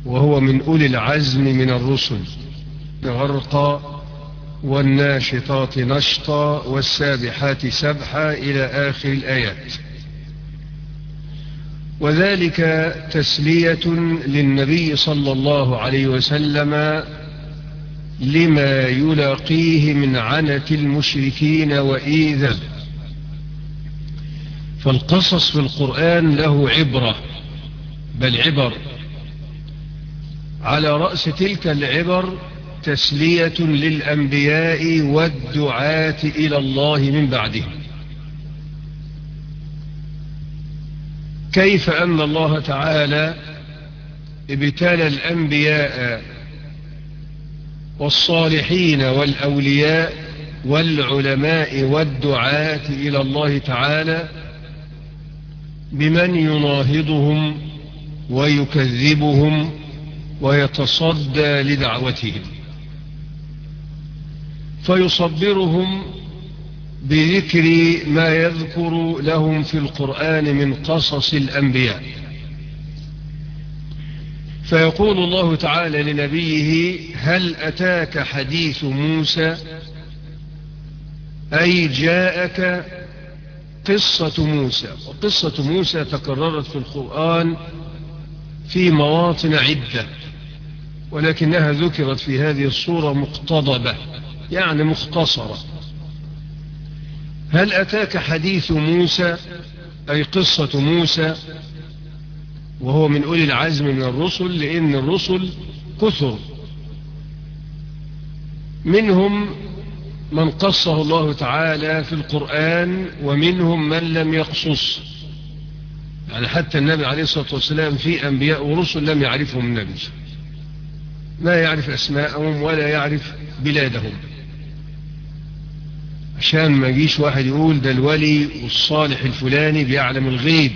وهو من أولي العزم من الرسل غرقا والناشطات نشطا والسابحات سبحا إلى آخر الآيات وذلك تسلية للنبي صلى الله عليه وسلم لما يلاقيه من عنة المشركين وإيذا فالقصص في القرآن له عبرة بل عبر على رأس تلك العبر تسلية للأنبياء والدعاة إلى الله من بعدهم كيف أن الله تعالى ابتلى الأنبياء والصالحين والأولياء والعلماء والدعاة إلى الله تعالى بمن يناهضهم ويكذبهم ويتصدى لدعوتهم فيصبرهم بذكر ما يذكر لهم في القرآن من قصص الأنبياء فيقول الله تعالى لنبيه هل أتاك حديث موسى أي جاءك قصة موسى وقصة موسى تكررت في القرآن في مواطن عدة ولكنها ذكرت في هذه الصورة مقتضبة يعني مختصرة هل أتاك حديث موسى أي قصة موسى وهو من أولي العزم من الرسل لأن الرسل كثر منهم من قصه الله تعالى في القرآن ومنهم من لم يقصص يعني حتى النبي عليه الصلاة والسلام في أنبياء ورسل لم يعرفهم النبي ما يعرف أسماءهم ولا يعرف بلادهم عشان ما يجيش واحد يقول ده الولي والصالح الفلاني بيعلم الغيب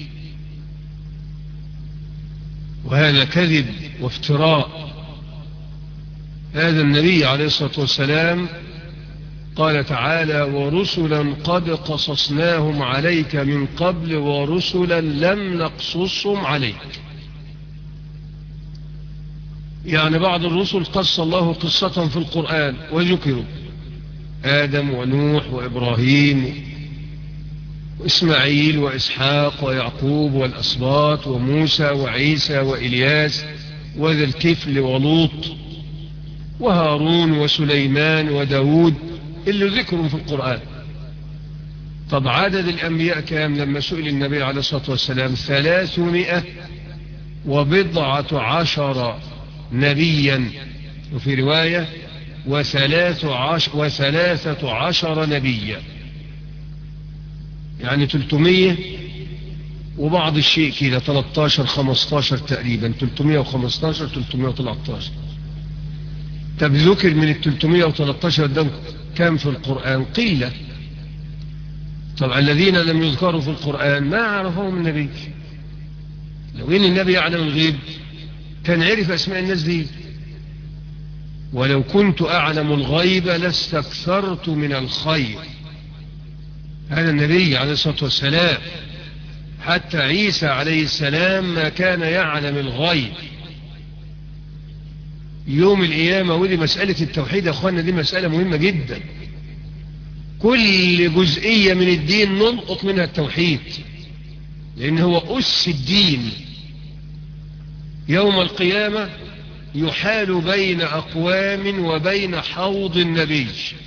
وهذا كذب وافتراء هذا النبي عليه الصلاة والسلام قال تعالى ورسلا قد قصصناهم عليك من قبل ورسلا لم نقصصهم عليك يعني بعض الرسل قص الله قصة في القرآن وذكروا آدم ونوح وإبراهيم وإسماعيل وإسحاق ويعقوب والأسباط وموسى وعيسى وإلياس وذا الكفل ولوط وهارون وسليمان وداود اللي ذكروا في القرآن طب عدد الأنبياء كام لما سئل النبي عليه الصلاة والسلام ثلاثمائة وبضعة عشر نبيا وفي رواية وثلاث عشر وثلاثة عشر نبيا يعني تلتمية وبعض الشيء كده 13 15 تقريبا 315 313 طب ذكر من ال 313 ده كم في القرآن قيلة طبعا الذين لم يذكروا في القرآن ما عرفهم النبي لو ان النبي يعلم الغيب كان عرف اسماء الناس دي ولو كنت اعلم الغيب لاستكثرت من الخير هذا النبي عليه الصلاة والسلام حتى عيسى عليه السلام ما كان يعلم الغيب يوم القيامة ودي مسألة التوحيد يا أخوانا دي مسألة مهمة جدا كل جزئية من الدين نلقط منها التوحيد لأن هو أس الدين يوم القيامة يحال بين أقوام وبين حوض النبي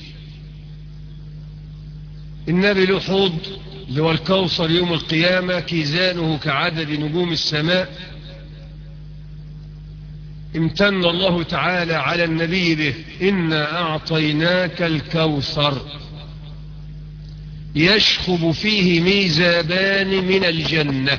النبي له حوض اللي هو الكوثر يوم القيامة كيزانه كعدد نجوم السماء امتن الله تعالى على النبي به إنا أعطيناك الكوثر يشخب فيه ميزابان من الجنة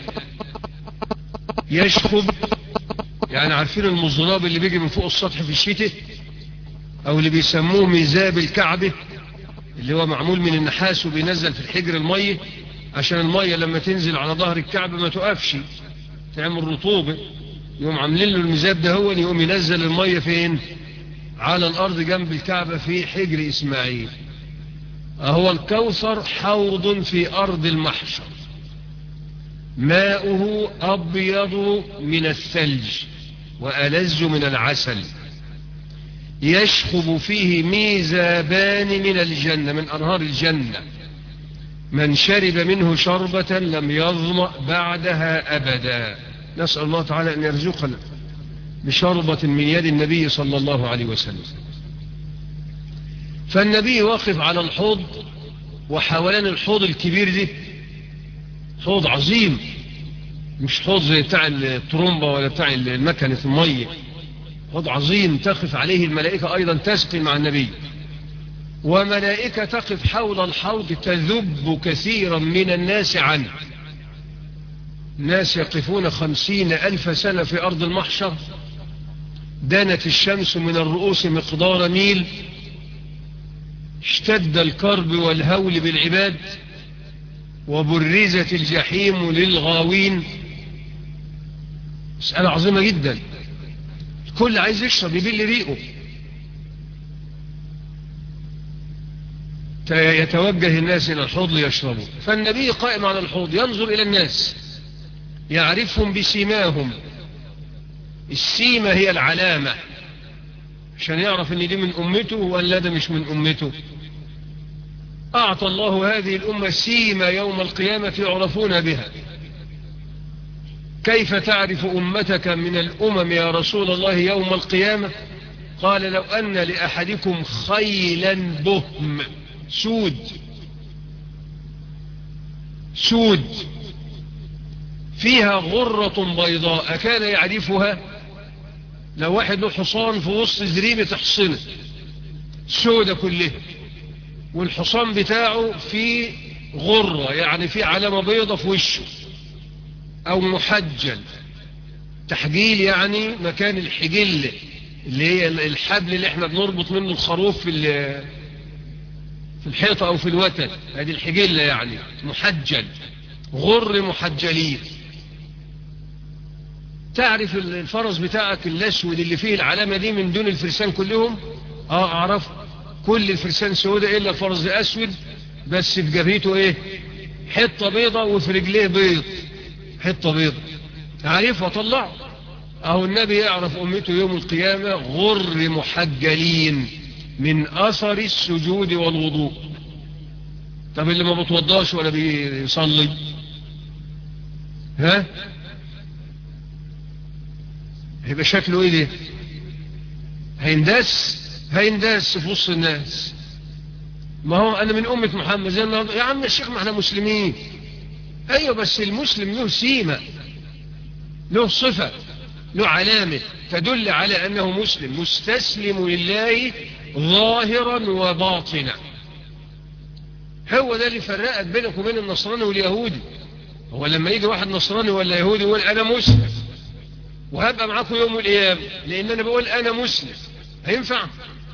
يشخب يعني عارفين المزراب اللي بيجي من فوق السطح في الشتاء او اللي بيسموه ميزاب الكعبة اللي هو معمول من النحاس وبينزل في الحجر المية عشان المية لما تنزل على ظهر الكعبة ما تقفش تعمل رطوبة يقوم عاملين له الميزاب ده هو يقوم ينزل المية فين على الارض جنب الكعبة في حجر اسماعيل هو الكوثر حوض في ارض المحشر ماؤه ابيض من الثلج وألز من العسل يشخب فيه ميزابان من الجنة من أنهار الجنة من شرب منه شربة لم يظمأ بعدها أبدا نسأل الله تعالى أن يرزقنا بشربة من يد النبي صلى الله عليه وسلم فالنبي واقف على الحوض وحوالين الحوض الكبير ده حوض عظيم مش حوض زي بتاع الترومبة ولا بتاع المكنة المية حوض عظيم تقف عليه الملائكة أيضا تسقي مع النبي وملائكة تقف حول الحوض تذب كثيرا من الناس عنه ناس يقفون خمسين ألف سنة في أرض المحشر دانت الشمس من الرؤوس مقدار ميل اشتد الكرب والهول بالعباد وبرزت الجحيم للغاوين مسألة عظيمة جدا الكل عايز يشرب يبل ريقه يتوجه الناس إلى الحوض ليشربوا فالنبي قائم على الحوض ينظر إلى الناس يعرفهم بسيماهم السيمة هي العلامة عشان يعرف ان دي من امته ولا ده مش من امته اعطى الله هذه الامة سيمة يوم القيامة يعرفون بها كيف تعرف امتك من الامم يا رسول الله يوم القيامة قال لو ان لاحدكم خيلا بهم سود سود فيها غرة بيضاء كان يعرفها لو واحد له حصان في وسط زريبة حصنه سودة كلها والحصان بتاعه في غرة يعني في علامة بيضة في وشه او محجل تحجيل يعني مكان الحجل اللي هي الحبل اللي احنا بنربط منه الخروف في في الحيطة او في الوتد هذه الحجلة يعني محجل غر محجلين تعرف الفرس بتاعك الاسود اللي فيه العلامة دي من دون الفرسان كلهم اه اعرف كل الفرسان سوداء الا الفرس اسود بس في جبهته ايه حطة بيضة وفي رجليه بيض حطة بيضة عارفها طلع اهو النبي يعرف امته يوم القيامة غر محجلين من اثر السجود والوضوء طب اللي ما بتوضاش ولا بيصلي ها هيبقى شكله ايه ده هيندس هيندس في وسط الناس ما هو انا من امة محمد زي النهارده يا عم الشيخ ما احنا مسلمين ايوه بس المسلم له سيمة له صفة له علامة تدل على انه مسلم مستسلم لله ظاهرا وباطنا هو ده اللي فرقك بينك وبين النصراني واليهودي هو لما يجي واحد نصراني ولا يهودي يقول انا مسلم وهبقى معاكم يوم القيامة لان انا بقول انا مسلم هينفع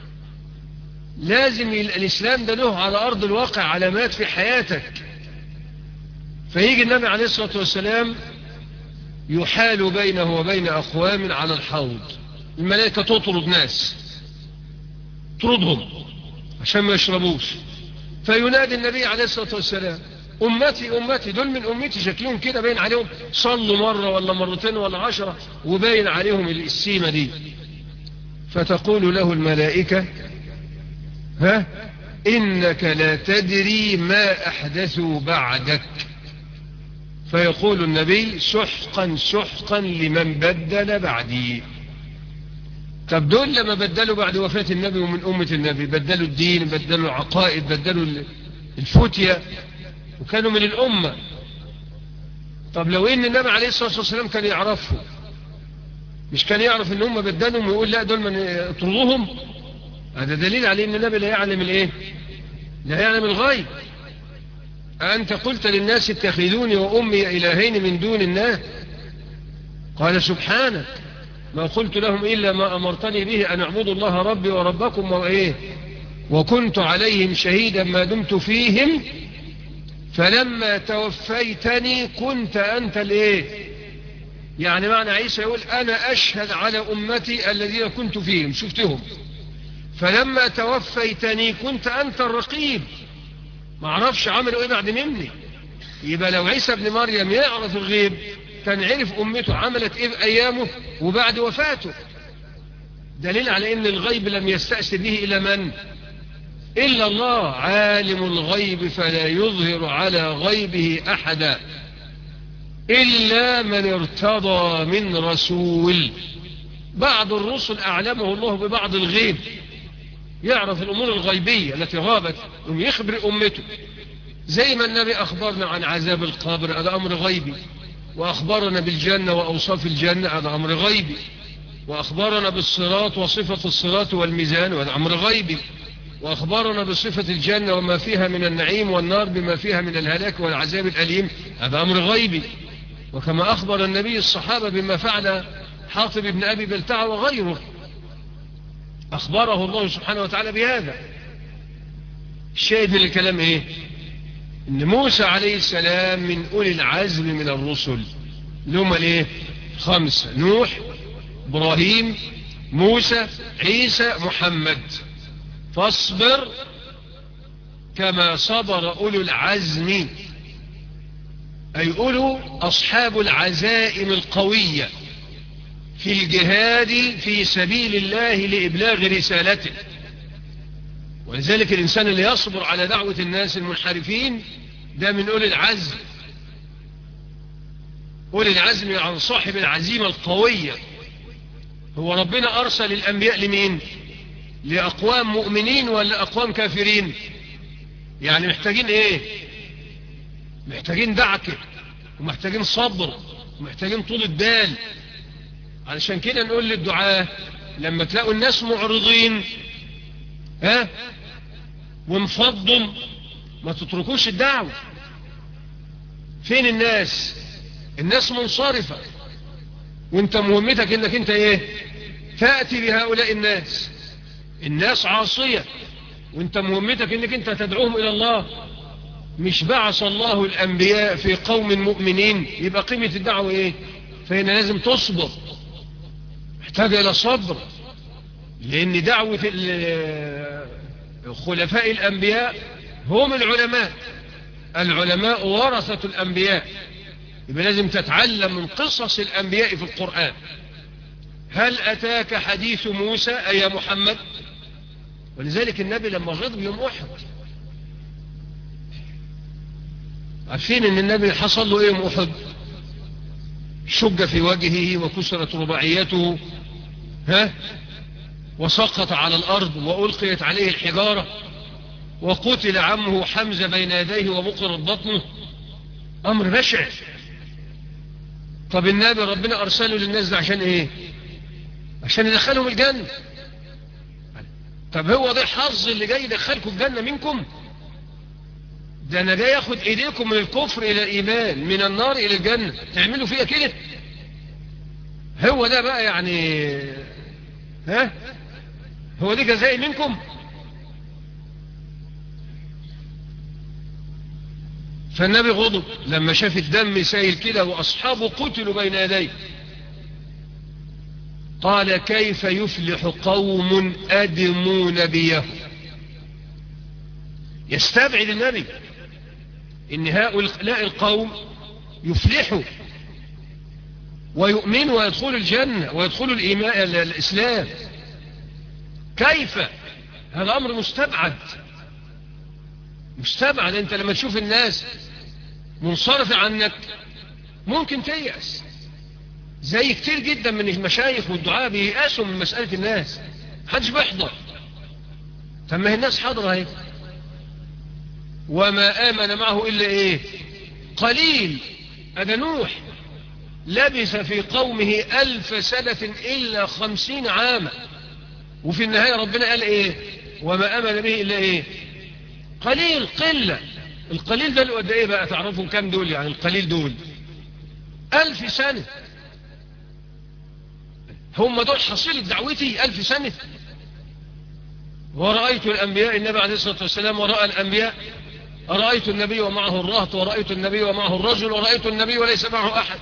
لازم الاسلام ده له على ارض الواقع علامات في حياتك فيجي النبي عليه الصلاة والسلام يحال بينه وبين اقوام على الحوض الملائكة تطرد ناس تطردهم عشان ما يشربوش فينادي النبي عليه الصلاة والسلام أمتي أمتي دول من أمتي شكلهم كده باين عليهم صلوا مرة ولا مرتين ولا عشرة وباين عليهم السيمة دي فتقول له الملائكة ها إنك لا تدري ما أحدثوا بعدك فيقول النبي سحقا سحقا لمن بدل بعدي طب دول لما بدلوا بعد وفاة النبي ومن أمة النبي بدلوا الدين بدلوا العقائد بدلوا الفتية وكانوا من الأمة طب لو إن النبي عليه الصلاة والسلام كان يعرفهم مش كان يعرف إن هم بدلهم ويقول لا دول من اطردوهم هذا دليل على إن النبي لا يعلم الإيه لا يعلم الغيب أنت قلت للناس اتخذوني وأمي إلهين من دون الله قال سبحانك ما قلت لهم إلا ما أمرتني به أن اعبدوا الله ربي وربكم وإيه وكنت عليهم شهيدا ما دمت فيهم فلما توفيتني كنت أنت الإيه يعني معنى عيسى يقول أنا أشهد على أمتي الذين كنت فيهم شفتهم فلما توفيتني كنت أنت الرقيب ما اعرفش عملوا إيه بعد مني يبقى لو عيسى ابن مريم يعرف الغيب تنعرف أمته عملت إيه في أيامه وبعد وفاته دليل على أن الغيب لم يستأثر به إلى من إلا الله عالم الغيب فلا يظهر على غيبه أحدا إلا من ارتضى من رسول بعض الرسل أعلمه الله ببعض الغيب يعرف الأمور الغيبية التي غابت ويخبر أمته زي ما النبي أخبرنا عن عذاب القبر هذا أمر غيبي وأخبرنا بالجنة وأوصاف الجنة هذا أمر غيبي وأخبرنا بالصراط وصفة الصراط والميزان وهذا أمر غيبي وأخبرنا بصفة الجنة وما فيها من النعيم والنار بما فيها من الهلاك والعذاب الأليم هذا أمر غيبي وكما أخبر النبي الصحابة بما فعل حاطب بن أبي بلتع وغيره أخبره الله سبحانه وتعالى بهذا الشاهد من الكلام إيه إن موسى عليه السلام من أولي العزم من الرسل لهم الإيه خمسة نوح إبراهيم موسى عيسى محمد فاصبر كما صبر أولو العزم أي أولو أصحاب العزائم القوية في الجهاد في سبيل الله لإبلاغ رسالته ولذلك الإنسان اللي يصبر على دعوة الناس المنحرفين ده من أولي العزم أولي العزم عن صاحب العزيمة القوية هو ربنا أرسل الأنبياء لمين لأقوام مؤمنين ولا أقوام كافرين يعني محتاجين إيه محتاجين دعكة ومحتاجين صبر ومحتاجين طول البال علشان كده نقول للدعاة لما تلاقوا الناس معرضين ها ومفضم ما تتركوش الدعوة فين الناس الناس منصرفة وانت مهمتك انك انت ايه تأتي بهؤلاء الناس الناس عاصية وانت مهمتك انك انت تدعوهم الى الله مش بعث الله الانبياء في قوم مؤمنين يبقى قيمة الدعوة ايه فهنا لازم تصبر محتاج الى صبر لان دعوة خلفاء الانبياء هم العلماء العلماء ورثة الانبياء يبقى لازم تتعلم من قصص الانبياء في القرآن هل اتاك حديث موسى اي محمد ولذلك النبي لما غضب يوم احد عارفين ان النبي حصل له ايه يوم احد شج في وجهه وكسرت رباعيته ها وسقط على الارض والقيت عليه الحجارة وقتل عمه حمزة بين يديه ومقرت بطنه امر بشع طب النبي ربنا ارسله للناس ده عشان ايه عشان يدخلهم الجنة طب هو ده الحظ اللي جاي يدخلكم الجنة منكم ده انا جاي اخد ايديكم من الكفر الى الايمان من النار الى الجنة تعملوا فيها كده هو ده بقى يعني ها هو دي جزائي منكم فالنبي غضب لما شاف الدم سايل كده واصحابه قتلوا بين يديه قال كيف يفلح قوم أدموا نبيه يستبعد النبي إن هؤلاء القوم يفلحوا ويؤمنوا ويدخلوا الجنة ويدخلوا الإيمان الإسلام كيف هذا أمر مستبعد مستبعد أنت لما تشوف الناس منصرف عنك ممكن تيأس زي كتير جدا من المشايخ والدعاء بيقاسوا من مسألة الناس محدش بيحضر طب ما هي الناس حاضرة اهي وما آمن معه إلا إيه قليل هذا نوح لبث في قومه ألف سنة إلا خمسين عاما وفي النهاية ربنا قال إيه وما آمن به إلا إيه قليل قلة القليل ده اللي قد إيه بقى تعرفوا كم دول يعني القليل دول ألف سنة هم دول حصيلة دعوتي ألف سنة ورأيت الأنبياء النبي عليه الصلاة والسلام ورأى الأنبياء رأيت النبي ومعه الرهط ورأيت النبي ومعه الرجل ورأيت النبي وليس معه أحد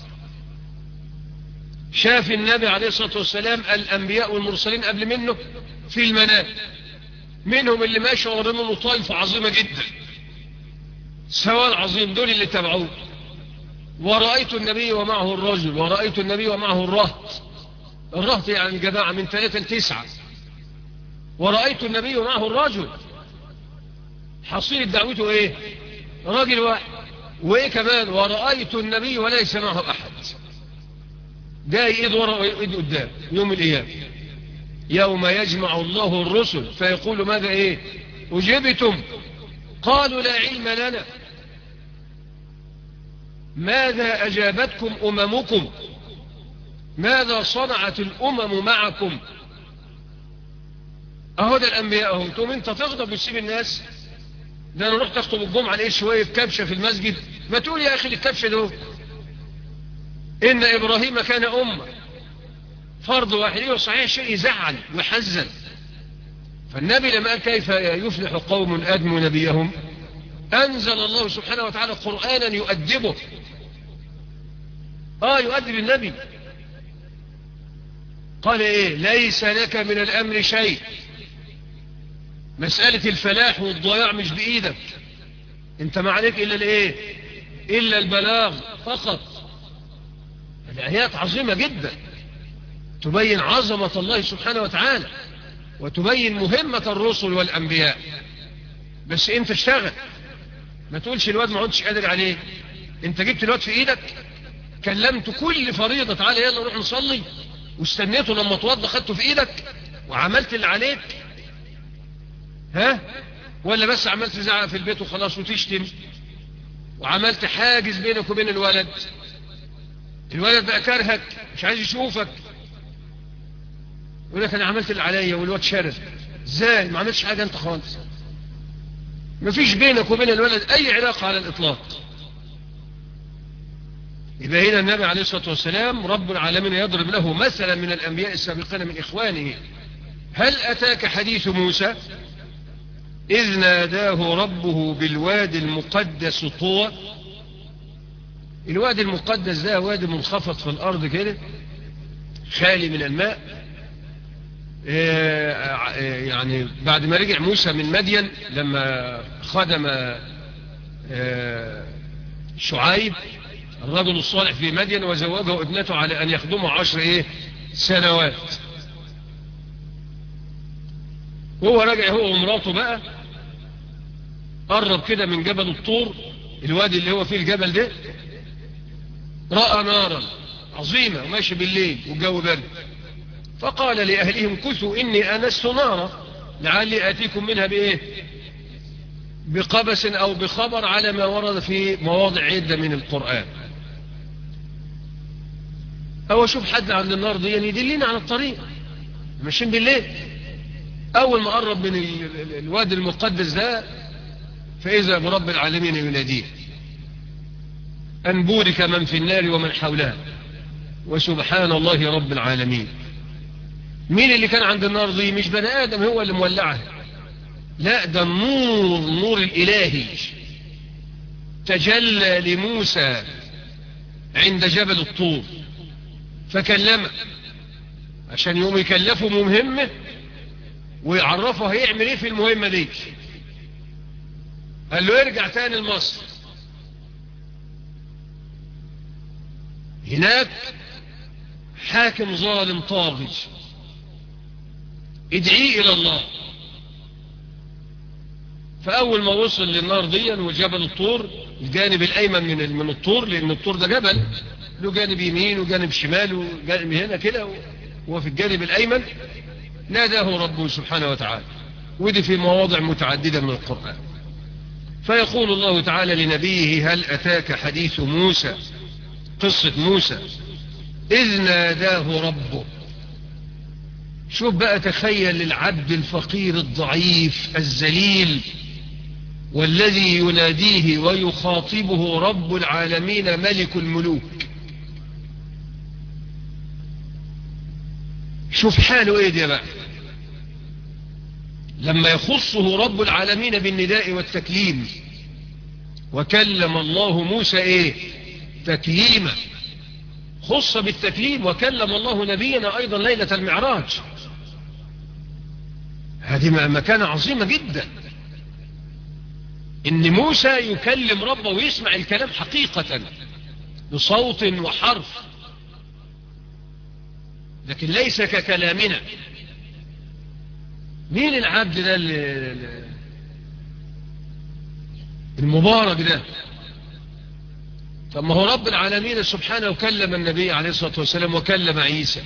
شاف النبي عليه الصلاة والسلام الأنبياء والمرسلين قبل منه في المنام منهم اللي ماشي ورا منه طائفة عظيمة جدا سواء عظيم دول اللي تبعوه ورأيت النبي ومعه الرجل ورأيت النبي ومعه الرهط الرهط يعني جماعة من ثلاثة لتسعة ورأيت النبي ومعه الرجل حصيل دعوته ايه راجل واحد وايه كمان ورأيت النبي وليس معه احد ده ايد ورا وايد قدام يوم القيامة يوم يجمع الله الرسل فيقول ماذا ايه اجبتم قالوا لا علم لنا ماذا أجابتكم أممكم ماذا صنعت الأمم معكم أهو ده الأنبياء هم تقوم أنت تغضب وتسيب الناس ده أنا رحت أخطب الجمعة لقيت شوية كبشة في المسجد ما تقول يا أخي الكبشة ده إن إبراهيم كان أمة فرض واحد وصحيح شيء يزعل ويحزن فالنبي لما قال كيف يفلح قوم أدموا نبيهم أنزل الله سبحانه وتعالى قرآنا يؤدبه آه يؤدب النبي قال إيه ليس لك من الأمر شيء مسألة الفلاح والضياع مش بإيدك انت ما عليك إلا الإيه إلا البلاغ فقط الآيات عظيمة جدا تبين عظمة الله سبحانه وتعالى وتبين مهمة الرسل والأنبياء بس انت اشتغل ما تقولش الواد ما عدتش قادر عليه انت جبت الواد في ايدك كلمت كل فريضة تعالى يلا نروح نصلي واستنيته لما توضى خدته في ايدك وعملت اللي عليك ها ولا بس عملت زعق في البيت وخلاص وتشتم وعملت حاجز بينك وبين الولد الولد بقى كرهك مش عايز يشوفك يقول لك انا عملت اللي عليا والواد شرد ازاي ما عملتش حاجه انت خالص مفيش بينك وبين الولد اي علاقه على الاطلاق يبقى هنا النبي عليه الصلاه والسلام رب العالمين يضرب له مثلا من الانبياء السابقين من اخوانه هل اتاك حديث موسى اذ ناداه ربه بالوادي المقدس طوى الوادي المقدس ده وادي منخفض في الارض كده خالي من الماء يعني بعد ما رجع موسى من مدين لما خدم شعيب الرجل الصالح في مدين وزوجه ابنته على أن يخدمه عشر إيه سنوات وهو رجع هو ومراته بقى قرب كده من جبل الطور الوادي اللي هو فيه الجبل ده رأى نارا عظيمة وماشي بالليل والجو برد فقال لأهلهم كثوا إني أنست نارا لعلي آتيكم منها بإيه بقبس أو بخبر على ما ورد في مواضع عدة من القرآن أو أشوف حد عند النار دي يعني يدلنا على الطريق ماشيين بالليل أول ما قرب من الوادي المقدس ده فإذا برب العالمين يناديه أن بورك من في النار ومن حولها وسبحان الله رب العالمين مين اللي كان عند النار دي مش بني آدم هو اللي مولعها لا ده النور النور الإلهي تجلى لموسى عند جبل الطور فكلمه عشان يوم يكلفه مهمة ويعرفه هيعمل ايه في المهمة دي قال له ارجع تاني لمصر هناك حاكم ظالم طاغي ادعيه الى الله فاول ما وصل للنار دي وجبل الطور الجانب الايمن من من الطور لان الطور ده جبل له جانب يمين وجانب شمال وجانب هنا كده وهو في الجانب الايمن ناداه ربه سبحانه وتعالى ودي في مواضع متعددة من القرآن فيقول الله تعالى لنبيه هل أتاك حديث موسى قصة موسى إذ ناداه ربه شوف بقى تخيل العبد الفقير الضعيف الذليل والذي يناديه ويخاطبه رب العالمين ملك الملوك شوف حاله ايه ده بقى لما يخصه رب العالمين بالنداء والتكليم وكلم الله موسى ايه تكليما خص بالتكليم وكلم الله نبينا ايضا ليلة المعراج هذه مكانة عظيمة جدا ان موسى يكلم ربه ويسمع الكلام حقيقة بصوت وحرف لكن ليس ككلامنا مين العبد ده اللي المبارك ده طب ما هو رب العالمين سبحانه وكلم النبي عليه الصلاة والسلام وكلم عيسى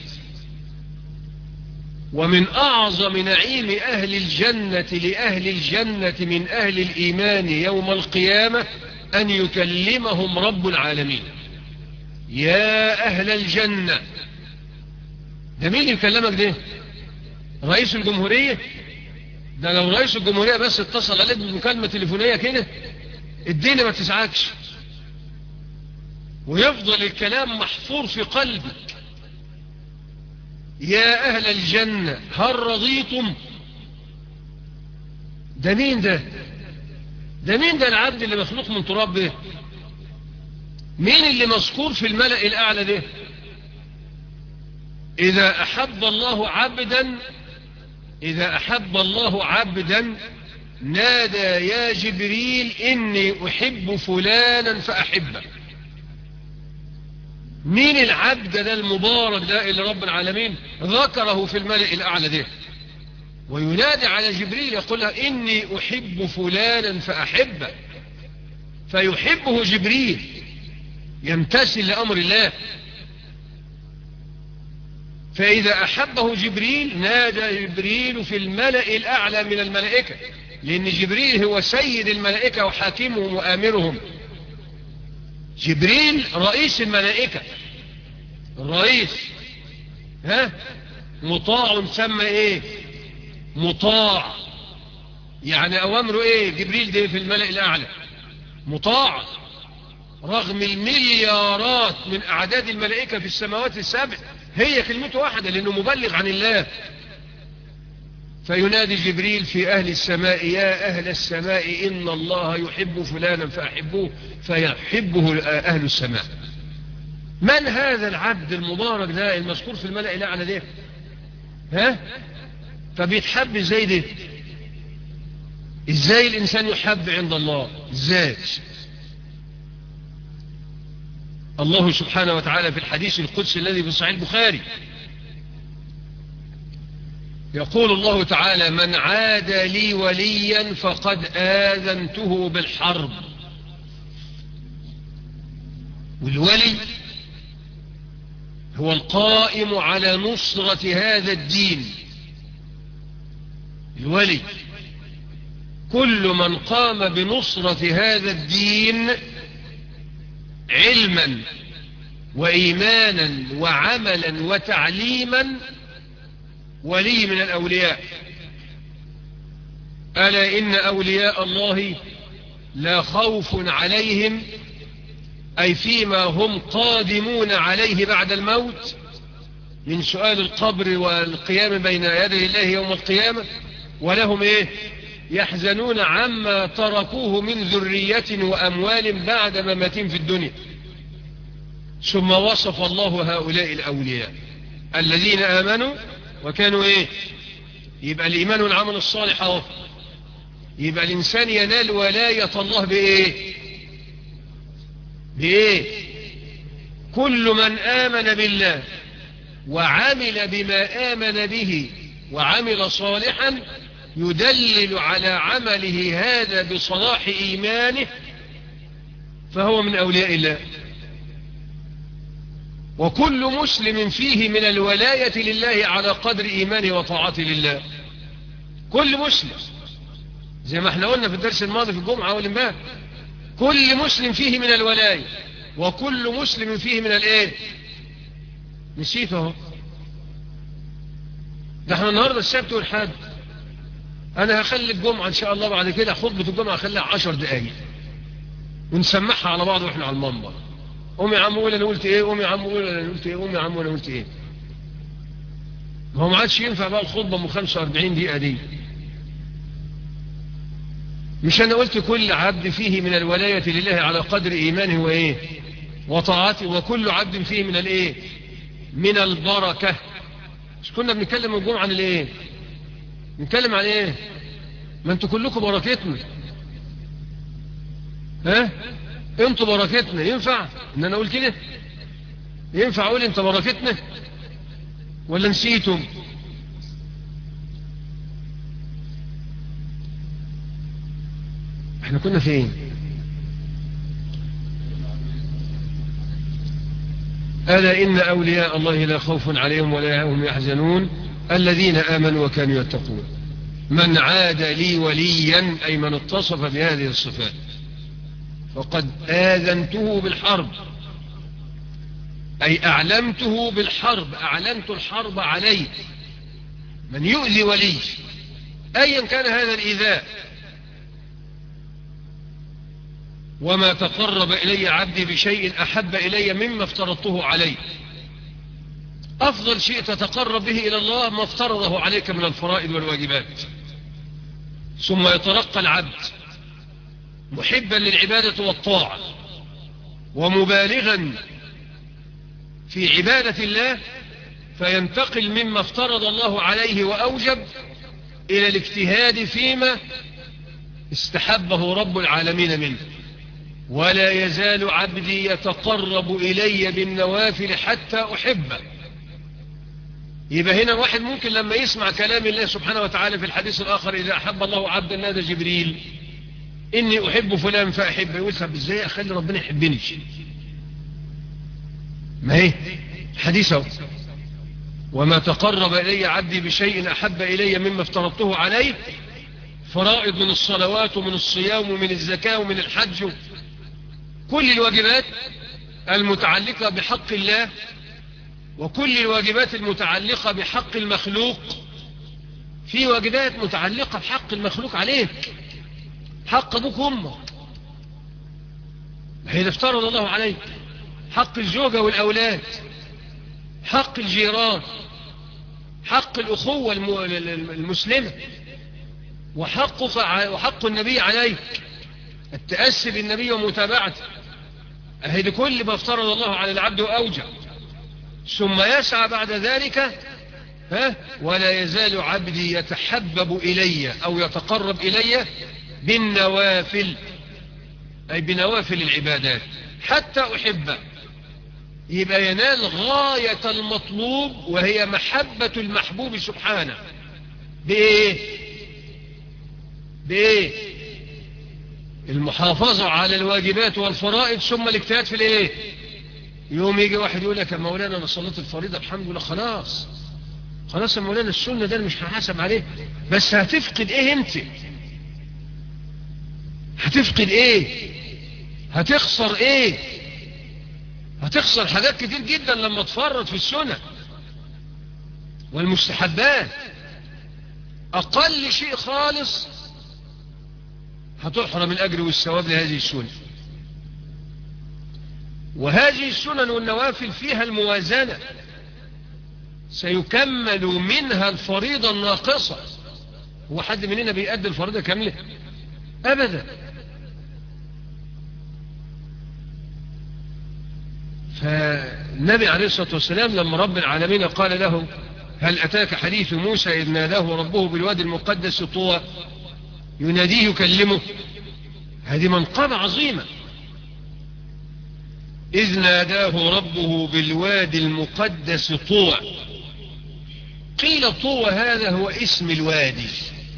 ومن أعظم نعيم أهل الجنة لأهل الجنة من أهل الإيمان يوم القيامة أن يكلمهم رب العالمين يا أهل الجنة ده مين يكلمك ده رئيس الجمهورية ده لو رئيس الجمهورية بس اتصل عليك بمكالمة تليفونية كده الدنيا ما تسعدش ويفضل الكلام محفور في قلبك يا أهل الجنة هل رضيتم ده مين ده ده مين ده العبد اللي مخلوق من تراب ده مين اللي مذكور في الملأ الأعلى ده إذا أحب الله عبدا إذا أحب الله عبدا نادى يا جبريل إني أحب فلانا فأحبه مين العبد ده المبارك ده اللي رب العالمين ذكره في الملئ الأعلى ده وينادي على جبريل يقول له إني أحب فلانا فأحبه فيحبه جبريل يمتثل لأمر الله فإذا أحبه جبريل نادى جبريل في الملأ الأعلى من الملائكة لأن جبريل هو سيد الملائكة وحاكمهم وآمرهم جبريل رئيس الملائكة الرئيس ها مطاع سمى ايه مطاع يعني اوامره ايه جبريل ده في الملأ الاعلى مطاع رغم المليارات من اعداد الملائكة في السماوات السبع هي كلمته واحدة لانه مبلغ عن الله فينادي جبريل في أهل السماء يا أهل السماء إن الله يحب فلانا فأحبوه فيحبه أهل السماء من هذا العبد المبارك ده المذكور في الملأ الأعلى ده ها فبيتحب ازاي ده ازاي الإنسان يحب عند الله ازاي الله سبحانه وتعالى في الحديث القدسي الذي في صحيح البخاري يقول الله تعالى من عاد لي وليا فقد آذنته بالحرب والولي هو القائم على نصرة هذا الدين الولي كل من قام بنصرة هذا الدين علما وإيمانا وعملا وتعليما ولي من الأولياء ألا إن أولياء الله لا خوف عليهم أي فيما هم قادمون عليه بعد الموت من سؤال القبر والقيام بين يدي الله يوم القيامة ولهم إيه يحزنون عما تركوه من ذرية وأموال بعد مماتهم في الدنيا ثم وصف الله هؤلاء الأولياء الذين آمنوا وكانوا ايه يبقى الايمان والعمل الصالح اهو يبقى الانسان ينال ولاية الله بايه بايه كل من امن بالله وعمل بما امن به وعمل صالحا يدلل على عمله هذا بصلاح ايمانه فهو من اولياء الله وكل مسلم فيه من الولاية لله على قدر إيمانه وطاعته لله كل مسلم زي ما احنا قلنا في الدرس الماضي في الجمعة والإنباه كل مسلم فيه من الولاية وكل مسلم فيه من الايه نسيت اهو ده احنا النهارده السبت والحد انا هخلي الجمعة ان شاء الله بعد كده خطبة الجمعة هخليها عشر دقايق ونسمعها على بعض واحنا على المنبر قوم يا عم قول انا قلت ايه قوم يا عم قول انا قلت ايه قوم يا عم انا قلت ايه ما هو ما عادش ينفع بقى الخطبه من 45 دقيقه دي مش انا قلت كل عبد فيه من الولايه لله على قدر ايمانه وايه وطاعته وكل عبد فيه من الايه من البركه مش كنا بنتكلم الجمعه عن الايه نتكلم عن ايه ما انتوا كلكم بركتنا ها انتوا بركتنا ينفع ان انا اقول كده ينفع اقول انت بركتنا ولا نسيتم احنا كنا فين ألا إن أولياء الله لا خوف عليهم ولا هم يحزنون الذين آمنوا وكانوا يتقون من عاد لي وليا أي من اتصف بهذه الصفات فقد آذنته بالحرب أي أعلمته بالحرب أعلنت الحرب عليه من يؤذي ولي أيا كان هذا الإيذاء وما تقرب إلي عبدي بشيء أحب إلي مما افترضته عليه أفضل شيء تتقرب به إلى الله ما افترضه عليك من الفرائض والواجبات ثم يترقى العبد محبا للعبادة والطاعة ومبالغا في عبادة الله فينتقل مما افترض الله عليه وأوجب إلى الاجتهاد فيما استحبه رب العالمين منه ولا يزال عبدي يتقرب إلي بالنوافل حتى أحبه يبقى هنا واحد ممكن لما يسمع كلام الله سبحانه وتعالى في الحديث الآخر إذا أحب الله عبدا نادى جبريل إني أحب فلان فأحبه يقول طب إزاي أخلي ربنا يحبني ما هي حديثه وما تقرب إلي عبدي بشيء أحب إلي مما افترضته عليه فرائض من الصلوات ومن الصيام ومن الزكاة ومن الحج كل الواجبات المتعلقة بحق الله وكل الواجبات المتعلقة بحق المخلوق في واجبات متعلقة بحق المخلوق عليك حق أبوك وأمك هي افترض الله عليك حق الزوجة والأولاد حق الجيران حق الأخوة المسلمة وحقك وحق النبي عليك التأسي بالنبي ومتابعته أهي كل ما افترض الله على العبد وأوجع ثم يسعى بعد ذلك ها ولا يزال عبدي يتحبب إلي أو يتقرب إلي بالنوافل أي بنوافل العبادات حتى أحبه يبقى ينال غاية المطلوب وهي محبة المحبوب سبحانه بإيه بإيه المحافظة على الواجبات والفرائض ثم الاجتهاد في الايه يوم يجي واحد يقول لك يا مولانا انا صليت الفريضة الحمد لله خلاص خلاص يا مولانا السنة ده مش هحاسب عليه بس هتفقد ايه انت هتفقد ايه هتخسر ايه هتخسر حاجات كتير جدا لما تفرط في السنة والمستحبات اقل شيء خالص هتحرم الأجر والثواب لهذه السنة وهذه السنن والنوافل فيها الموازنة سيكمل منها الفريضة الناقصة هو حد مننا بيأدي الفريضة كاملة أبدا فالنبي عليه الصلاة والسلام لما رب العالمين قال له هل أتاك حديث موسى إذ ناداه ربه بالوادي المقدس طوى يناديه يكلمه هذه منقبة عظيمة إذ ناداه ربه بالوادي المقدس طوى قيل طوى هذا هو اسم الوادي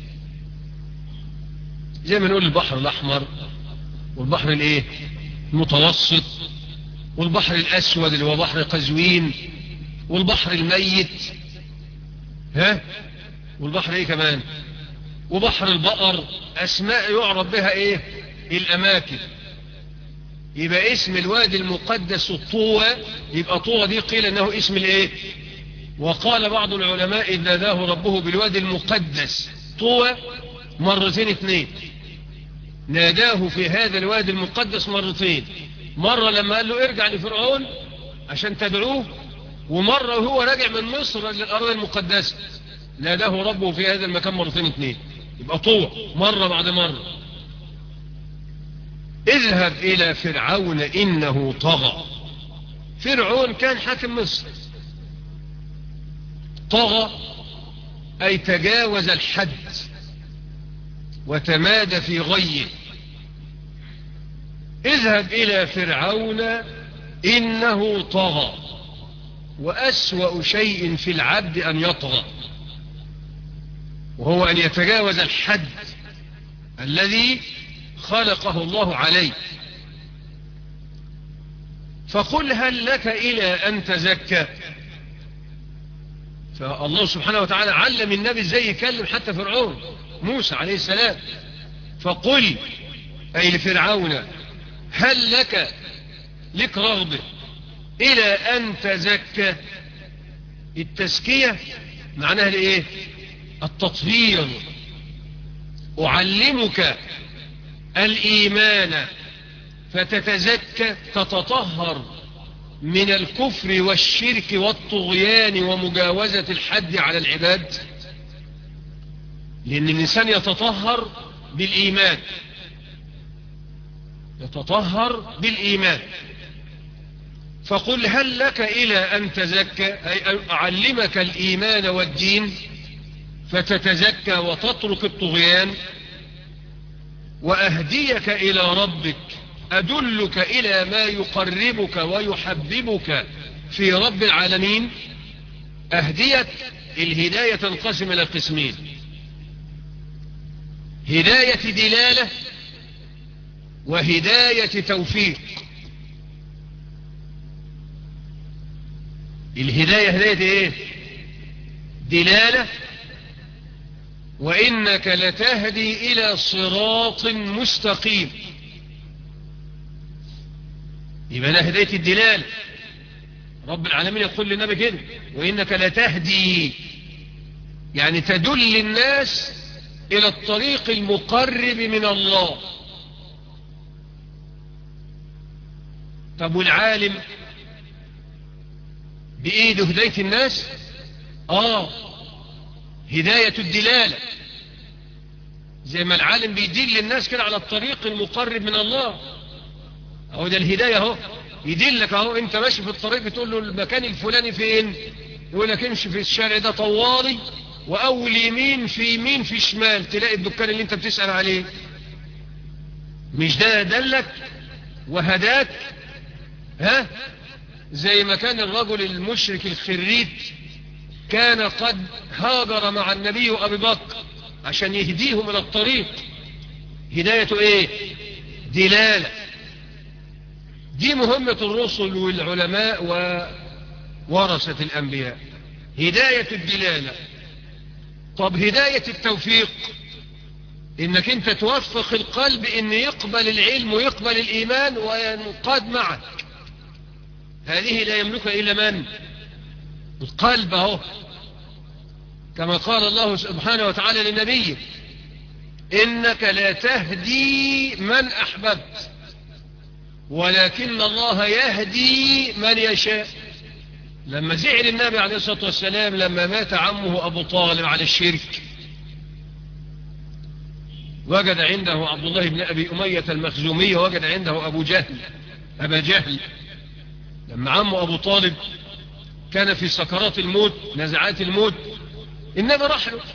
زي ما نقول البحر الأحمر والبحر الايه المتوسط والبحر الأسود اللي هو بحر قزوين والبحر الميت ها والبحر ايه كمان وبحر البقر أسماء يعرف بها إيه الأماكن يبقى اسم الوادي المقدس الطوى يبقى طوى دي قيل أنه اسم الإيه وقال بعض العلماء إذ ناداه ربه بالوادي المقدس طوى مرتين اثنين ناداه في هذا الوادي المقدس مرتين مرة لما قال له ارجع لفرعون عشان تدعوه ومرة وهو راجع من مصر للأرض المقدسة ناداه ربه في هذا المكان مرتين اثنين يبقى طوع مرة بعد مرة اذهب إلى فرعون إنه طغى فرعون كان حاكم مصر طغى أي تجاوز الحد وتمادى في غيه اذهب إلى فرعون إنه طغى وأسوأ شيء في العبد أن يطغى وهو أن يتجاوز الحد الذي خلقه الله عليه فقل هل لك إلى أن تزكى فالله سبحانه وتعالى علم النبي ازاي يكلم حتى فرعون موسى عليه السلام فقل أي لفرعون هل لك لك رغبة إلى أن تزكى التزكية معناها الايه التطهير أعلمك الإيمان فتتزكى تتطهر من الكفر والشرك والطغيان ومجاوزة الحد على العباد لأن الإنسان يتطهر بالإيمان يتطهر بالإيمان فقل هل لك إلى أن تزكى أي أعلمك الإيمان والدين فتتزكى وتترك الطغيان وأهديك إلى ربك أدلك إلى ما يقربك ويحببك في رب العالمين أهديك الهداية تنقسم إلى قسمين هداية دلالة وهداية توفيق الهداية هداية ايه دلالة وإنك لتهدي إلى صراط مستقيم يبقى ده هداية الدلالة رب العالمين يقول للنبي كده وإنك لتهدي يعني تدل الناس إلى الطريق المقرب من الله طب والعالم بإيده هداية الناس آه هداية الدلالة زي ما العالم بيدل الناس كده على الطريق المقرب من الله اهو ده الهداية اهو يدلك اهو انت ماشي في الطريق بتقول له المكان الفلاني فين يقول لك امشي في الشارع ده طوالي واول يمين في يمين في شمال تلاقي الدكان اللي انت بتسأل عليه مش ده دلك وهداك ها زي ما كان الرجل المشرك الخريت كان قد هاجر مع النبي وابي بكر عشان يهديهم الى الطريق هداية ايه دلالة دي مهمة الرسل والعلماء وورثة الانبياء هداية الدلالة طب هداية التوفيق انك انت توفق القلب ان يقبل العلم ويقبل الايمان وينقاد معك هذه لا يملكها الا من القلب اهو كما قال الله سبحانه وتعالى للنبي إنك لا تهدي من أحببت ولكن الله يهدي من يشاء لما زعل النبي عليه الصلاة والسلام لما مات عمه أبو طالب على الشرك وجد عنده عبد الله بن أبي أمية المخزومية وجد عنده أبو جهل أبا جهل لما عمه أبو طالب كان في سكرات الموت نزعات الموت النبي راح له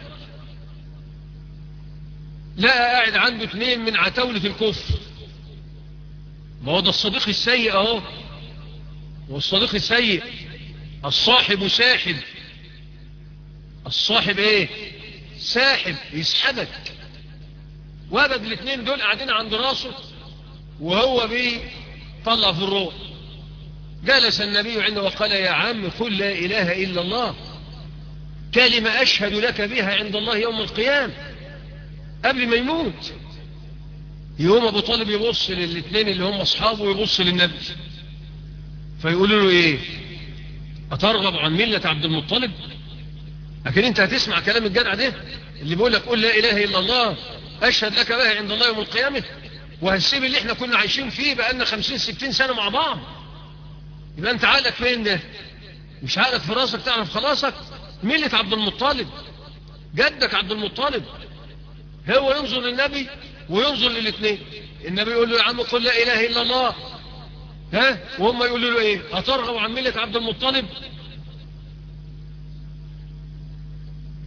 لقى قاعد عنده اثنين من عتاولة الكفر ما هو ده الصديق السيء اهو والصديق السيء الصاحب ساحب الصاحب ايه ساحب يسحبك وابد الاثنين دول قاعدين عند راسه وهو بيطلع في الروح جلس النبي عنده وقال يا عم قل لا اله الا الله كلمة أشهد لك بها عند الله يوم القيامة قبل ما يموت يوم أبو طالب يبص للاثنين اللي هم أصحابه ويبص للنبي فيقولوا له إيه أترغب عن ملة عبد المطلب لكن أنت هتسمع كلام الجدع ده اللي بيقول لك قل لا إله إلا الله أشهد لك بها عند الله يوم القيامة وهنسيب اللي احنا كنا عايشين فيه بقالنا خمسين ستين سنة مع بعض يبقى أنت عقلك فين ده مش عقلك في راسك تعرف خلاصك ملة عبد المطلب جدك عبد المطلب هو ينظر للنبي وينظر للاثنين النبي يقول له يا عم قل لا اله الا الله ها وهم يقولوا له ايه هترغب عن ملة عبد المطلب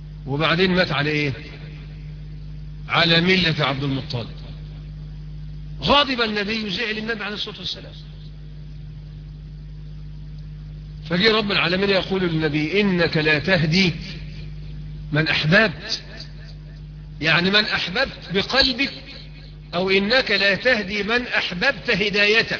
وبعدين مات على ايه على ملة عبد المطلب غاضب النبي زعل النبي عليه الصلاة والسلام فجي رب العالمين يقول للنبي إنك لا تهدي من أحببت يعني من أحببت بقلبك أو إنك لا تهدي من أحببت هدايته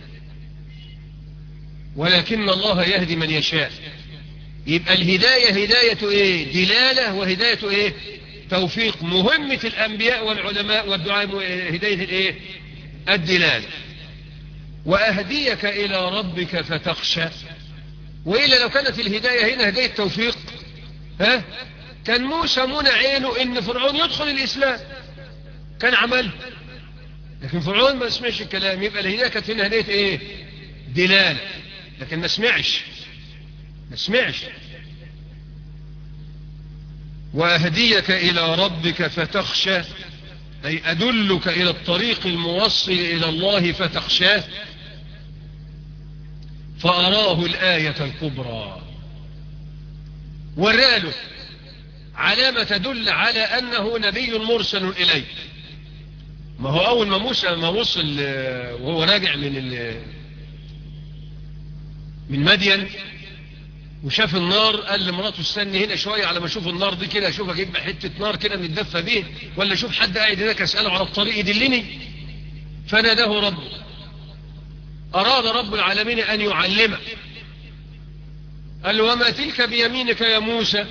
ولكن الله يهدي من يشاء يبقى الهداية هداية إيه دلالة وهداية إيه توفيق مهمة الأنبياء والعلماء والدعاء هداية الإيه الدلالة وأهديك إلى ربك فتخشى وإلا لو كانت الهداية هنا هداية توفيق ها كان موسى منع عينه ان فرعون يدخل الاسلام كان عمل لكن فرعون ما سمعش الكلام يبقى الهدايه كانت هنا هدايه ايه دلاله لكن ما سمعش ما سمعش واهديك الى ربك فتخشى اي ادلك الى الطريق الموصل الى الله فتخشاه فاراه الايه الكبرى وراله علامة تدل على أنه نبي مرسل إليه ما هو أول ما موسى ما وصل وهو راجع من من مدين وشاف النار قال لمراته استني هنا شوية على ما اشوف النار دي كده اشوف اجيب حتة نار كده نتدفى بيه ولا اشوف حد قاعد هناك اسأله على الطريق يدلني فناداه ربه أراد رب العالمين أن يعلمه قال له وما تلك بيمينك يا موسى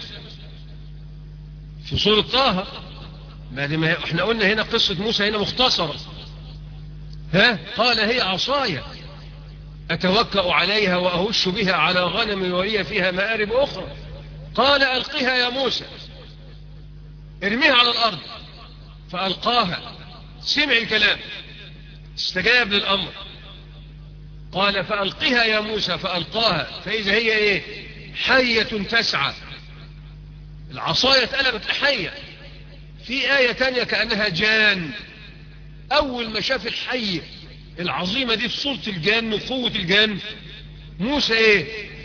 في سورة طه بعد ما احنا قلنا هنا قصة موسى هنا مختصرة ها قال هي عصايا أتوكأ عليها وأهش بها على غنم ولي فيها مآرب أخرى قال ألقها يا موسى ارميها على الأرض فألقاها سمع الكلام استجاب للأمر قال فألقها يا موسى فألقاها فإذا هي إيه حية تسعى العصاية اتقلبت لحية في آية تانية كأنها جان أول ما شاف الحية العظيمة دي في صورة الجان وقوة الجان موسى ايه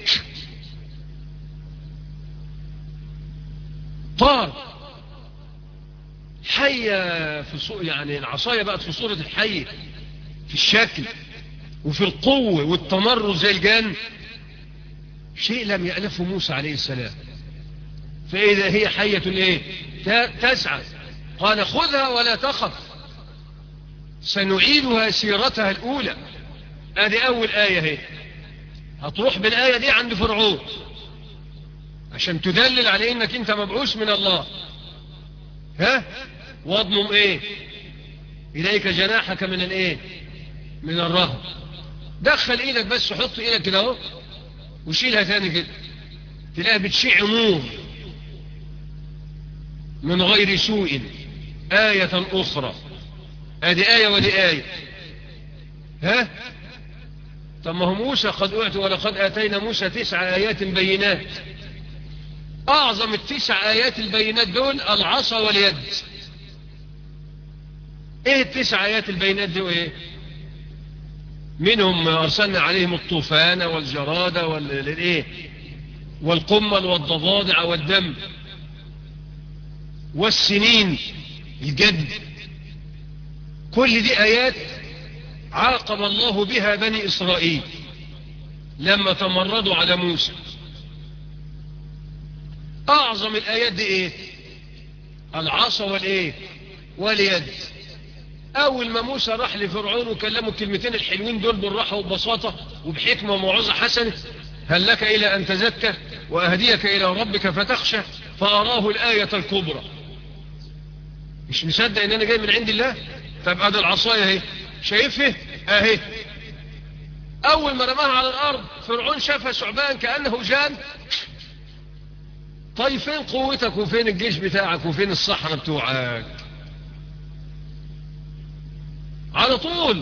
طار حية في صورة يعني العصاية بقت في صورة الحية في الشكل وفي القوة والتمرد زي الجان شيء لم يألفه موسى عليه السلام فإذا هي حية ايه تسعى قال خذها ولا تخف سنعيدها سيرتها الأولى هذه أول آية هي هتروح بالآية دي عند فرعون عشان تدلل على انك انت مبعوث من الله ها واضمم ايه اليك جناحك من الايه من الرهب دخل ايدك بس حط ايدك كده اهو وشيلها تاني كده تلاقيها بتشيع نور من غير سوء آية أخرى هذه آية ودي آية ها طب ما هو موسى قد أعطي ولقد آتينا موسى تسع آيات بينات أعظم التسع آيات البينات دول العصا واليد إيه التسع آيات البينات دول إيه منهم أرسلنا عليهم الطوفان والجراد والإيه والقمل والضفادع والدم والسنين الجد كل دي آيات عاقب الله بها بني إسرائيل لما تمردوا على موسى أعظم الآيات دي إيه العصا والإيه واليد أول ما موسى راح لفرعون وكلمه الكلمتين الحلوين دول بالراحة وببساطة وبحكمة وموعظة حسنة هل لك إلى أن تزكى وأهديك إلى ربك فتخشى فأراه الآية الكبرى مش مصدق ان انا جاي من عند الله طب ادي العصايه اهي شايفها اهي اول ما رماها على الارض فرعون شافها ثعبان كانه جان طيب فين قوتك وفين الجيش بتاعك وفين الصحراء بتوعك على طول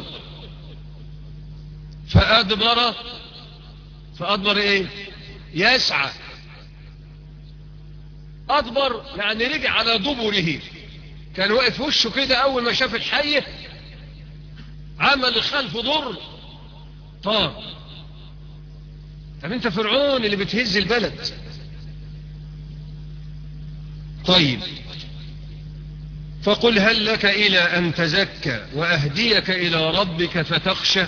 فأدبر فأدبر ايه يسعى أدبر يعني رجع على دبره كان واقف وشه كده اول ما شاف الحية عمل خلف ضر طار طب انت فرعون اللي بتهز البلد طيب فقل هل لك إلى أن تزكى وأهديك إلى ربك فتخشى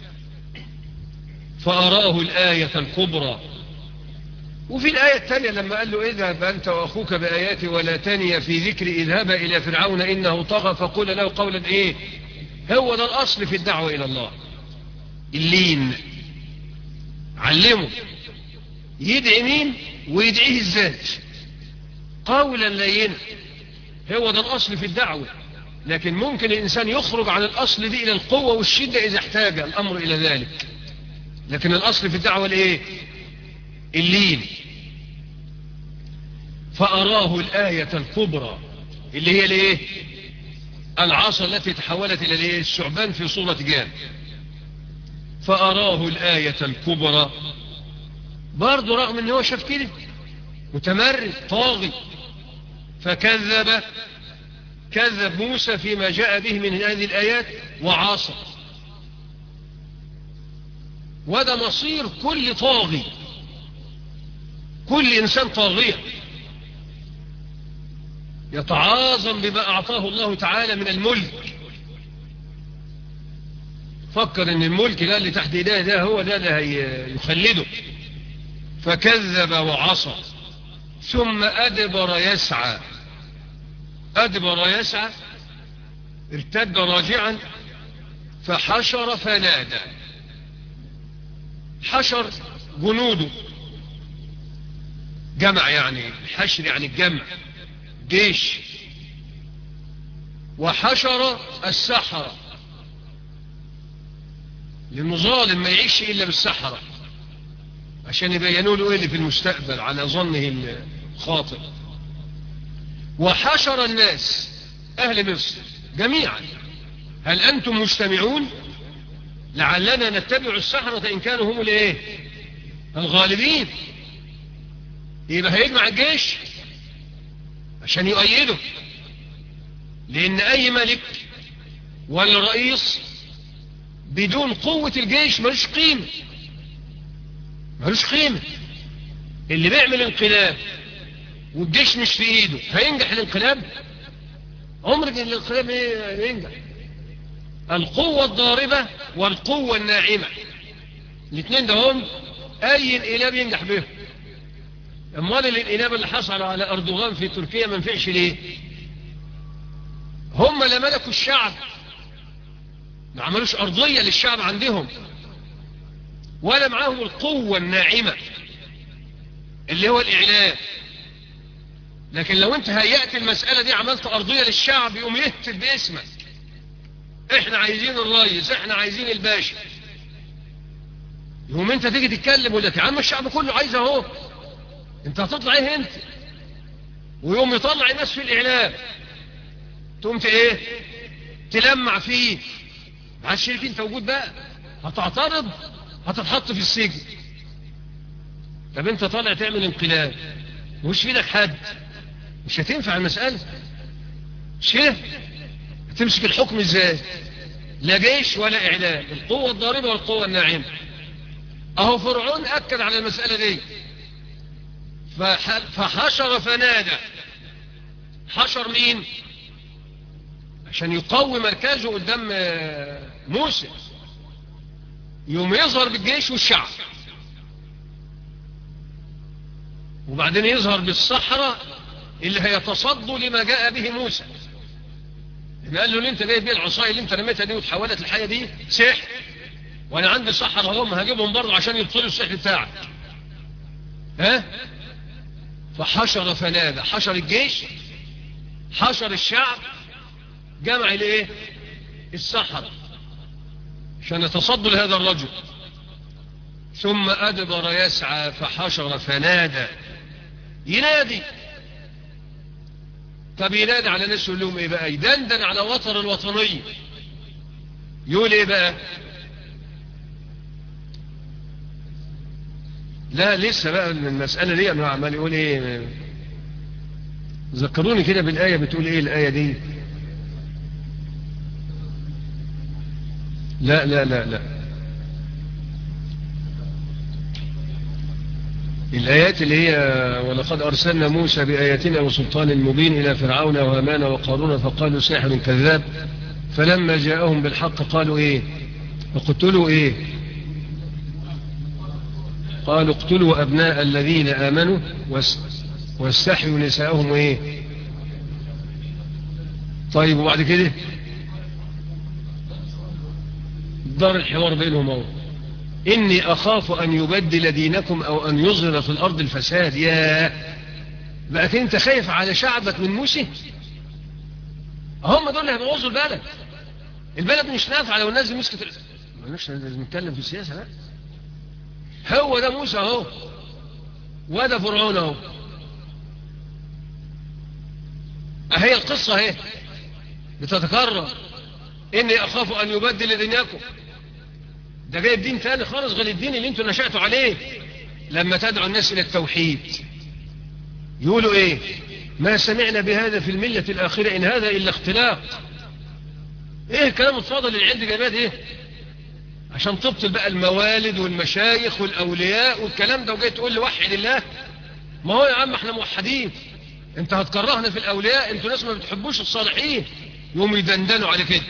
فأراه الآية الكبرى وفي الآية الثانية لما قال له اذهب أنت وأخوك بآياتي ولا تني في ذكر اذهب إلى فرعون إنه طغى فقول له قولا إيه هو ده الأصل في الدعوة إلى الله اللين علمه يدعي مين ويدعيه ازاي قولا لينا هو ده الأصل في الدعوة لكن ممكن الإنسان يخرج عن الأصل دي إلى القوة والشدة إذا احتاج الأمر إلى ذلك لكن الأصل في الدعوة الإيه اللين فأراه الآية الكبرى اللي هي الايه العصا التي تحولت إلى الايه الثعبان في صورة جان فأراه الآية الكبرى برضه رغم ان هو شاف كده متمرد طاغي فكذب كذب موسى فيما جاء به من هذه الآيات وعاصى وده مصير كل طاغي كل إنسان طاغية يتعاظم بما أعطاه الله تعالى من الملك فكر ان الملك ده اللي تحت ايديه ده هو ده اللي يخلده فكذب وعصى ثم أدبر يسعى أدبر يسعى ارتد راجعا فحشر فنادى حشر جنوده جمع يعني حشر يعني الجمع جيش وحشر السحرة لأنه ظالم ما يعيش إلا بالسحرة عشان يبينوا له ايه اللي في المستقبل على ظنه الخاطئ وحشر الناس أهل مصر جميعا هل أنتم مجتمعون لعلنا نتبع السحرة إن كانوا هم الايه الغالبين يبقى هيجمع الجيش عشان يؤيده لأن أي ملك ولا رئيس بدون قوة الجيش ملوش قيمة ملوش قيمة اللي بيعمل انقلاب والجيش مش في ايده هينجح الانقلاب عمر الانقلاب ينجح القوة الضاربة والقوة الناعمة الاثنين ده هم اي انقلاب ينجح بهم امال الانقلاب اللي حصل على اردوغان في تركيا ما نفعش ليه هم لا ملكوا الشعب ما عملوش ارضية للشعب عندهم ولا معاهم القوة الناعمة اللي هو الاعلام لكن لو انت هيأت المسألة دي عملت ارضية للشعب يقوم يهتف باسمك احنا عايزين الرئيس احنا عايزين الباشا يقوم انت تيجي تتكلم ولا يا عم الشعب كله عايز اهو انت هتطلع ايه انت ويقوم يطلع الناس في الاعلام تقوم ايه تلمع فيه مع الشريك انت وجود بقى هتعترض هتتحط في السجن طب انت طالع تعمل انقلاب مش في ايدك حد مش هتنفع المسألة مش كده هتمسك الحكم ازاي لا جيش ولا اعلام القوة الضاربة والقوة الناعمة اهو فرعون اكد على المسألة دي فحشر فنادى حشر مين عشان يقوي مركزه قدام موسى يوم يظهر بالجيش والشعب وبعدين يظهر بالصحراء اللي هيتصدوا لما جاء به موسى قال له اللي انت جايب بيه العصاية اللي انت رميتها دي وتحولت الحياة دي سحر وانا عندي سحر هم هجيبهم برضه عشان يبطلوا السحر بتاعك ها فحشر فنادى حشر الجيش حشر الشعب جمع الايه السحر عشان يتصدوا لهذا الرجل ثم أدبر يسعى فحشر فنادى ينادي طب ينادي على ناس يقول لهم ايه بقى يدندن على وطن الوطنية يقول ايه بقى لا لسه بقى المسألة دي انا عمال يقول ايه ذكروني كده بالآية بتقول ايه الآية دي لا لا لا لا الآيات اللي هي ولقد أرسلنا موسى بآياتنا وسلطان مبين إلى فرعون وهامان وقارون فقالوا ساحر كذاب فلما جاءهم بالحق قالوا إيه اقتلوا إيه قالوا اقتلوا أبناء الذين آمنوا واستحيوا نساءهم إيه طيب وبعد كده دار الحوار بينهم اهو إني أخاف أن يبدل دينكم أو أن يظهر في الأرض الفساد يا بقت أنت خايف على شعبك من موسى هم دول اللي هيبوظوا البلد البلد مش نافعة لو الناس دي مسكت مش لازم نتكلم في السياسة لا هو ده موسى اهو وده فرعون اهو اهي القصة اهي بتتكرر اني اخاف ان يبدل دينكم ده جايب دين تاني خالص غير الدين اللي انتوا نشأتوا عليه لما تدعو الناس الى التوحيد يقولوا ايه ما سمعنا بهذا في الملة الاخرة ان هذا الا اختلاق ايه كلام الفاضل العند جماد ايه عشان تبطل بقى الموالد والمشايخ والاولياء والكلام ده وجاي تقول لي وحد الله ما هو يا عم احنا موحدين انت هتكرهنا في الاولياء انتوا ناس ما بتحبوش الصالحين يوم يدندنوا على كده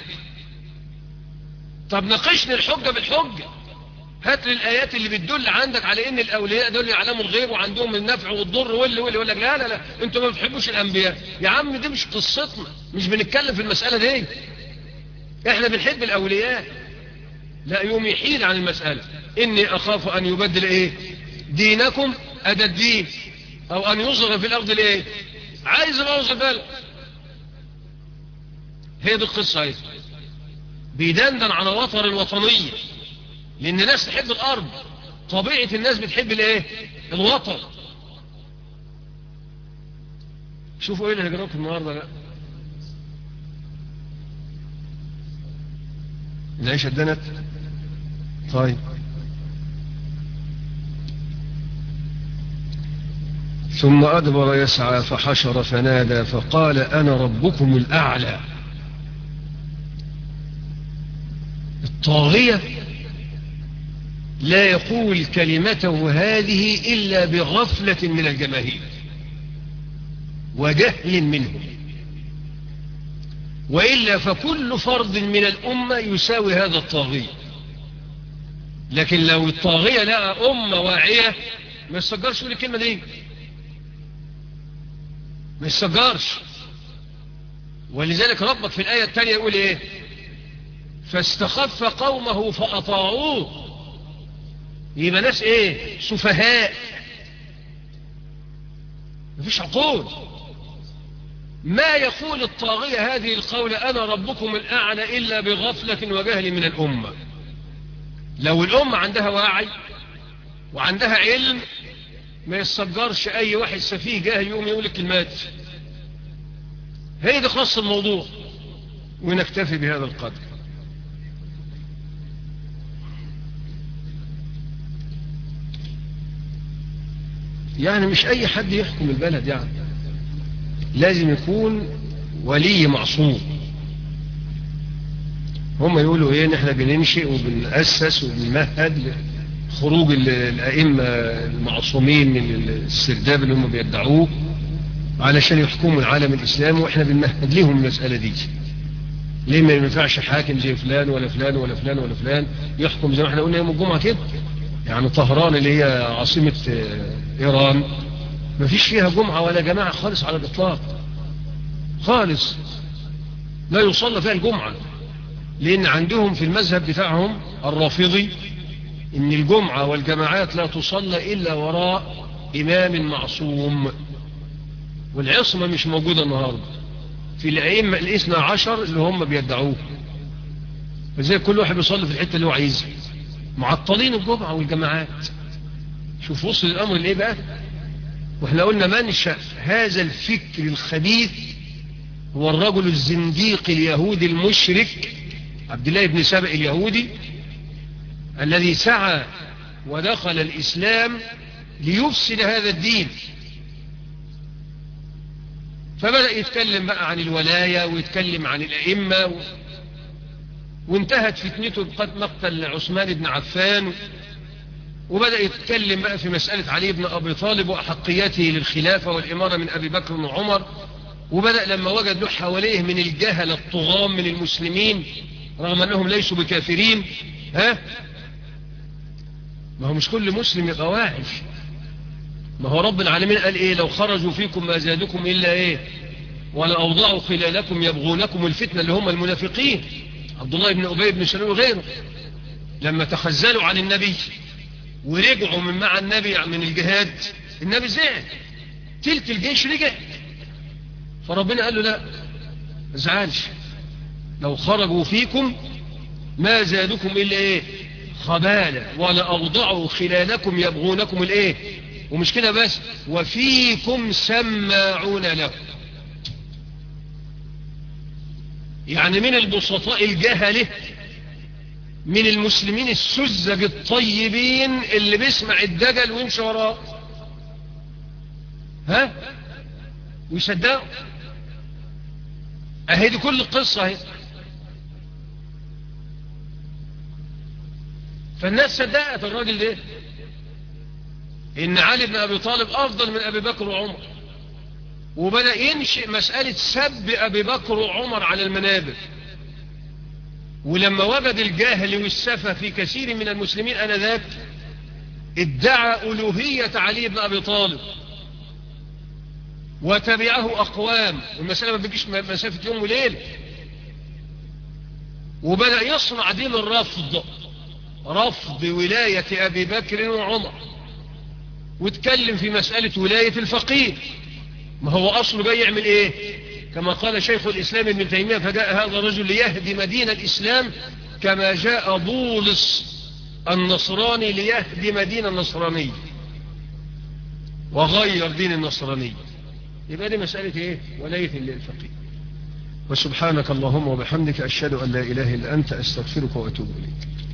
طب ناقشني الحجة بالحجة هات لي الآيات اللي بتدل عندك على ان الأولياء دول يعلموا الغيب وعندهم النفع والضر واللي واللي يقول لك لا لا لا انتوا ما بتحبوش الأنبياء يا عم دي مش قصتنا مش بنتكلم في المسألة دي احنا بنحب الأولياء لا يوم يحيل عن المسألة إني أخاف أن يبدل إيه دينكم أدى الدين أو أن يظهر في الأرض الإيه عايز يبوظ البلد هي دي القصة ايه بيدندن على وتر الوطنية لأن الناس تحب الأرض طبيعة الناس بتحب الإيه الوطن شوفوا إيه اللي هجراكم النهاردة بقى العيشة اتدنت طيب ثم أدبر يسعى فحشر فنادى فقال أنا ربكم الأعلى الطاغية لا يقول كلمته هذه إلا بغفلة من الجماهير وجهل منهم وإلا فكل فرد من الأمة يساوي هذا الطاغية لكن لو الطاغية لقى أمة واعية ما يستجرش يقول الكلمة دي ما يستجرش ولذلك ربك في الآية الثانية يقول إيه فاستخف قومه فأطاعوه يبقى ناس إيه سفهاء مفيش عقول ما يقول الطاغية هذه القول أنا ربكم الأعلى إلا بغفلة وجهل من الأمة لو الأمة عندها وعي وعندها علم ما يستجرش أي واحد سفيه جاهل يوم يقول الكلمات هي دي خاص الموضوع ونكتفي بهذا القدر يعني مش أي حد يحكم البلد يعني لازم يكون ولي معصوم هم يقولوا ايه ان احنا بننشئ وبنأسس وبنمهد خروج الأئمة المعصومين من السرداب اللي هم بيدعوه علشان يحكموا العالم الإسلامي واحنا بنمهد لهم المسألة دي ليه ما ينفعش حاكم زي فلان ولا فلان ولا فلان ولا فلان يحكم زي ما احنا قلنا يوم الجمعة كده يعني طهران اللي هي عاصمة إيران ما فيش فيها جمعة ولا جماعة خالص على الإطلاق خالص لا يصلى فيها الجمعة لأن عندهم في المذهب بتاعهم الرافضي إن الجمعة والجماعات لا تصلى إلا وراء إمام معصوم والعصمة مش موجودة النهاردة في الأئمة الاثنى عشر اللي هم بيدعوه فزي كل واحد بيصلي في الحتة اللي هو عايزها معطلين الجمعة والجماعات شوف وصل الأمر لإيه بقى واحنا قلنا منشأ هذا الفكر الخبيث هو الرجل الزنديق اليهودي المشرك عبد الله بن سبأ اليهودي الذي سعى ودخل الإسلام ليفسد هذا الدين فبدأ يتكلم بقى عن الولاية ويتكلم عن الأئمة و... وانتهت فتنته بقد مقتل عثمان بن عفان وبدأ يتكلم بقى في مسألة علي بن أبي طالب وأحقيته للخلافة والإمارة من أبي بكر وعمر وبدأ لما وجد له حواليه من الجهل الطغام من المسلمين رغم أنهم ليسوا بكافرين ها ما هو مش كل مسلم يبقى واعي ما هو رب العالمين قال ايه لو خرجوا فيكم ما زادكم الا ايه ولا اوضعوا خلالكم يبغونكم الفتنة اللي هم المنافقين عبد الله بن ابي بن سلول وغيره لما تخزلوا عن النبي ورجعوا من مع النبي من الجهاد النبي زعل تلك الجيش رجع فربنا قال له لا ازعلش لو خرجوا فيكم ما زادكم الا ايه خبالة ولا اوضعوا خلالكم يبغونكم الايه ومش كده بس وفيكم سماعون له يعني من البسطاء الجهله من المسلمين السذج الطيبين اللي بيسمع الدجل ويمشي وراه ها ويصدقوا اهي دي كل القصة اهي فالناس صدقت الراجل ده ان علي بن ابي طالب افضل من ابي بكر وعمر وبدأ ينشئ مسألة سب ابي بكر وعمر على المنابر ولما وجد الجهل والسفة في كثير من المسلمين انذاك ادعى الوهية علي بن ابي طالب وتبعه اقوام والمسألة ما بيجيش مسافة يوم وليلة وبدأ يصنع دين الرفض رفض ولاية ابي بكر وعمر واتكلم في مسألة ولاية الفقيه ما هو أصله جاي يعمل إيه كما قال شيخ الإسلام ابن تيمية فجاء هذا الرجل ليهدم دين الإسلام كما جاء بولس النصراني ليهدم دين النصراني وغير دين النصراني يبقى دي مسألة إيه ولاية الفقيه وسبحانك اللهم وبحمدك أشهد أن لا إله إلا أنت أستغفرك وأتوب إليك